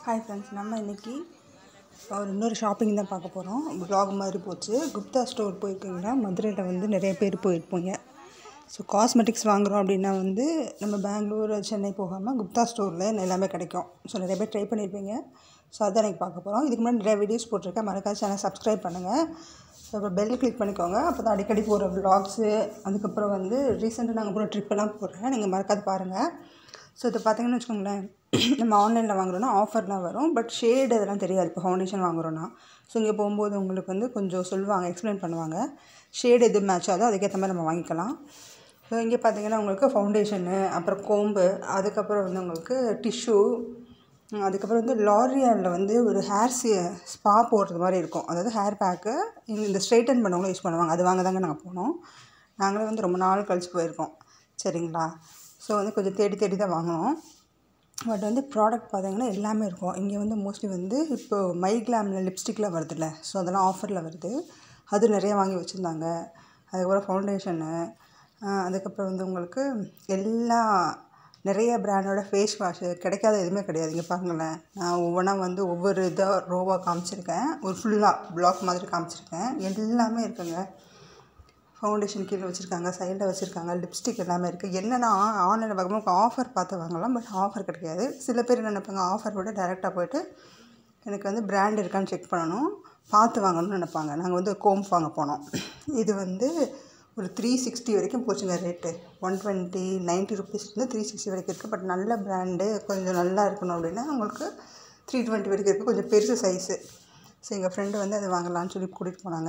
hi friends நம்ம இன்றைக்கி ஒரு இன்னொரு ஷாப்பிங் தான் பார்க்க போகிறோம் vlog மாதிரி போச்சு குப்தா ஸ்டோர் போயிருக்கீங்களா மதுரையில் வந்து நிறைய பேர் போயிருப்பீங்க ஸோ காஸ்மெட்டிக்ஸ் வாங்குகிறோம் அப்படின்னா வந்து நம்ம பெங்களூர் சென்னை போகாமல் குப்தா ஸ்டோரில் எல்லாமே கிடைக்கும் ஸோ நிறைய பேர் ட்ரை பண்ணியிருப்பீங்க ஸோ அதான் எனக்கு பார்க்க போகிறோம் இதுக்கு முன்னாடி நிறைய வீடியோஸ் போட்டிருக்கேன் மறக்காத சேனல் சப்ஸ்கிரைப் பண்ணுங்கள் ஸோ அப்புறம் பெல் கிளிக் பண்ணிக்கோங்க அப்போ தான் அடிக்கடி போகிற vlogs அதுக்கப்புறம் வந்து ரீசெண்டாக நாங்கள் போகிற ட்ரிப்பெல்லாம் போடுறேன் நீங்கள் மறக்காது பாருங்கள் ஸோ இது பார்த்தீங்கன்னு வச்சுக்கோங்களேன் நம்ம ஆன்லைனில் வாங்குறோன்னா ஆஃபர்லாம் வரும் பட் ஷேடு அதெல்லாம் தெரியாது இப்போ ஃபவுண்டேஷன் வாங்குறோன்னா ஸோ இங்கே போகும்போது உங்களுக்கு வந்து கொஞ்சம் சொல்லுவாங்க எக்ஸ்பிளைன் பண்ணுவாங்க ஷேடு எது மேட்ச் ஆகுதோ அதுக்கேற்ற மாதிரி நம்ம வாங்கிக்கலாம் ஸோ இங்கே பார்த்தீங்கன்னா உங்களுக்கு ஃபவுண்டேஷனு அப்புறம் கோம்பு அதுக்கப்புறம் வந்து உங்களுக்கு டிஷ்யூ அதுக்கப்புறம் வந்து லாரியலில் வந்து ஒரு ஹேர் சி ஸ்பா போடுறது மாதிரி இருக்கும் அதாவது ஹேர் பேக்கு இந்த ஸ்ட்ரைட்டன் பண்ணவங்களும் யூஸ் பண்ணுவாங்க அது வாங்க தாங்க நாங்கள் போனோம் நாங்களே வந்து ரொம்ப நாள் கழிச்சு போயிருக்கோம் சரிங்களா ஸோ வந்து கொஞ்சம் தேடி தேடி தான் வாங்கினோம் பட் வந்து ப்ராடக்ட் பார்த்தீங்கன்னா எல்லாமே இருக்கும் இங்கே வந்து மோஸ்ட்லி வந்து இப்போ மை கிளாமில் லிப்ஸ்டிக்லாம் வருதுல்ல ஸோ அதெல்லாம் ஆஃபரில் வருது அது நிறைய வாங்கி வச்சுருந்தாங்க அதுக்கப்புறம் ஃபவுண்டேஷனு அதுக்கப்புறம் வந்து உங்களுக்கு எல்லா நிறைய பிராண்டோட ஃபேஸ் வாஷு கிடைக்காத எதுவுமே கிடையாது இங்கே பாருங்களேன் நான் ஒவ்வொன்றா வந்து ஒவ்வொரு இதாக ரோவாக காமிச்சிருக்கேன் ஒரு ஃபுல்லாக பிளாக் மாதிரி காமிச்சிருக்கேன் எல்லாமே இருக்குங்க ஃபவுண்டேஷன் கீழே வச்சுருக்காங்க சைடில் வச்சுருக்காங்க லிப்ஸ்டிக் எல்லாமே இருக்குது என்னென்னா ஆன்லைனில் பார்க்கும்போது ஆஃபர் பார்த்து வாங்கலாம் பட் ஆஃபர் கிடைக்காது சில பேர் என்ன நினைப்பாங்க ஆஃபர் விட டேரெக்டாக போயிட்டு எனக்கு வந்து பிராண்ட் இருக்கான்னு செக் பண்ணணும் பார்த்து வாங்கணும்னு நினைப்பாங்க நாங்கள் வந்து கோம்ப் வாங்க போனோம் இது வந்து ஒரு த்ரீ சிக்ஸ்டி வரைக்கும் போச்சுங்க ரேட்டு ஒன் டுவெண்ட்டி நைன்ட்டி ருபீஸ்லேருந்து த்ரீ சிக்ஸ்டி வரைக்கும் இருக்குது பட் நல்ல பிராண்டு கொஞ்சம் நல்லா இருக்கணும் அப்படின்னா உங்களுக்கு த்ரீ டுவெண்ட்டி வரைக்கும் இருக்குது கொஞ்சம் பெருசு சைஸு ஸோ எங்கள் ஃப்ரெண்டு வந்து அதை வாங்கலாம்னு சொல்லி கூட்டிகிட்டு போனாங்க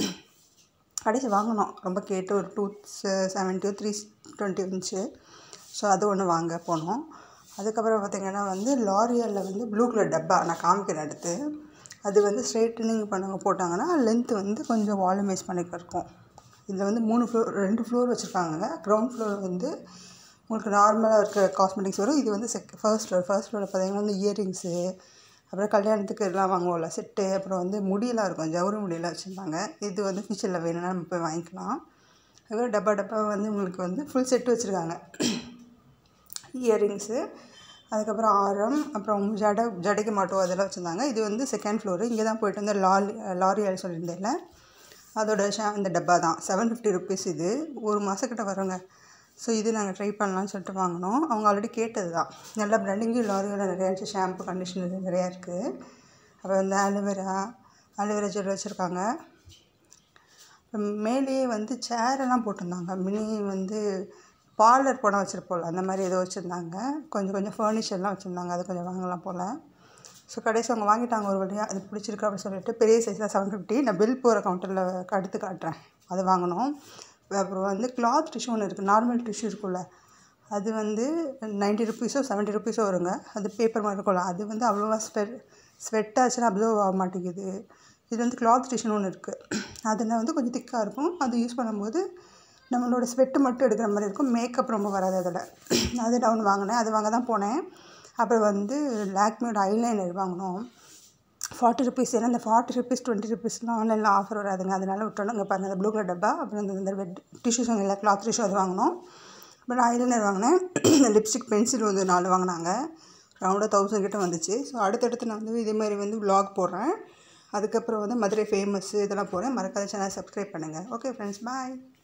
கடைசி வாங்கினோம் ரொம்ப கேட்டு ஒரு டூ செவன்ட்டி த்ரீ டுவெண்ட்டி இருந்துச்சு ஸோ அது ஒன்று வாங்க போனோம் அதுக்கப்புறம் பார்த்திங்கன்னா வந்து லாரியலில் வந்து ப்ளூ கலர் டப்பா நான் காமிக்கிறேன் அடுத்து அது வந்து ஸ்ட்ரைட்டனிங் பண்ணவங்க போட்டாங்கன்னா லென்த்து வந்து கொஞ்சம் வால்யூமைஸ் பண்ணிக்க இருக்கும் இதில் வந்து மூணு ஃப்ளோர் ரெண்டு ஃப்ளோர் வச்சுருக்காங்க க்ரௌண்ட் ஃப்ளோர் வந்து உங்களுக்கு நார்மலாக இருக்க காஸ்மெட்டிக்ஸ் வரும் இது வந்து செக் ஃபர்ஸ்ட் ஃப்ளோர் ஃபர்ஸ்ட் ஃப்ளோரில் பார்த்தீங்கன்னா வந்து இயரிங்ஸு அப்புறம் கல்யாணத்துக்கு எல்லாம் வாங்குவோம்ல செட்டு அப்புறம் வந்து முடியெல்லாம் இருக்கும் ஜவுரி முடியெல்லாம் வச்சுருந்தாங்க இது வந்து ஃபியூச்சரில் வேணும்னா நம்ம போய் வாங்கிக்கலாம் அதுக்கப்புறம் டப்பா டப்பா வந்து உங்களுக்கு வந்து ஃபுல் செட்டு வச்சுருக்காங்க இயரிங்ஸு அதுக்கப்புறம் ஆரம் அப்புறம் ஜடை ஜடைக்கு மாட்டோம் அதெல்லாம் வச்சுருந்தாங்க இது வந்து செகண்ட் ஃப்ளோரு இங்கே தான் போயிட்டு வந்து லாரி லாரியால் சொல்லியிருந்தேன்ல அதோட ஷா இந்த டப்பா தான் செவன் ஃபிஃப்டி ருபீஸ் இது ஒரு மாதக்கிட்ட வருங்க ஸோ இது நாங்கள் ட்ரை பண்ணலான்னு சொல்லிட்டு வாங்கினோம் அவங்க ஆல்ரெடி கேட்டது தான் நல்ல பிராண்டிங்கும் லாரியோட நிறையா இருந்துச்சு ஷாம்பு கண்டிஷனர் நிறையா இருக்குது அப்புறம் வந்து அலோவேரா அலோவேரா ஜெல் வச்சுருக்காங்க மேலேயே வந்து சேரெல்லாம் போட்டிருந்தாங்க மினி வந்து பார்லர் போனால் வச்சுருப்போம்ல அந்த மாதிரி ஏதோ வச்சுருந்தாங்க கொஞ்சம் கொஞ்சம் ஃபர்னிச்சர்லாம் வச்சுருந்தாங்க அது கொஞ்சம் வாங்கலாம் போல் ஸோ கடைசி அவங்க வாங்கிட்டாங்க ஒரு வழியாக அது பிடிச்சிருக்கு அப்படின்னு சொல்லிட்டு பெரிய சைஸில் செவன் ஃபிஃப்டி நான் பில் போகிற கவுண்டரில் அடுத்து காட்டுறேன் அது வாங்கினோம் அப்புறம் வந்து கிளாத் டிஷ்யூ ஒன்று இருக்குது நார்மல் டிஷ்யூ இருக்குல்ல அது வந்து நைன்ட்டி ருபீஸோ செவன்ட்டி ருபீஸோ வருங்க அது பேப்பர் மாதிரி இருக்கும்ல அது வந்து அவ்வளோவா ஸ்வெட் ஸ்வெட் ஆச்சுன்னா அப்சர்வ் ஆக மாட்டேங்குது இது வந்து கிளாத் டிஷ்யூன்னு ஒன்று இருக்குது அதில் வந்து கொஞ்சம் திக்காக இருக்கும் அது யூஸ் பண்ணும்போது நம்மளோட ஸ்வெட்டு மட்டும் எடுக்கிற மாதிரி இருக்கும் மேக்கப் ரொம்ப வராது அதில் அது நான் ஒன்று வாங்கினேன் அது வாங்க தான் போனேன் அப்புறம் வந்து லாக்மியோட ஐலைனர் வாங்கினோம் ஃபார்ட்டி ருபீஸ் ஏன்னா இந்த ஃபார்ட்டி ருபீஸ் டுவெண்ட்டி ருபீஸ்லாம் ஆன்லைனில் ஆஃபர் வராதுங்க அதனால விட்டோம் இங்கே பாருங்கள் அந்த ப்ளூ கலர் டப்பா அப்புறம் இந்த இந்த வெட் டிஷ்யூஸ் இல்லை கிளாத் டிஷ்யூ அது வாங்கினோம் அப்புறம் ஐலைனர் வாங்கினேன் லிப்ஸ்டிக் பென்சில் வந்து நாலு வாங்கினாங்க ரவுண்டாக தௌசண்ட் கிட்ட வந்துச்சு ஸோ அடுத்தடுத்து நான் வந்து இதே மாதிரி வந்து வ்ளாக் போடுறேன் அதுக்கப்புறம் வந்து மதுரை ஃபேமஸ் இதெல்லாம் போகிறேன் மறக்காத சேனல் சப்ஸ்கிரைப் பண்ணுங்கள் ஓகே ஃப்ரெண்ட்ஸ் பாய்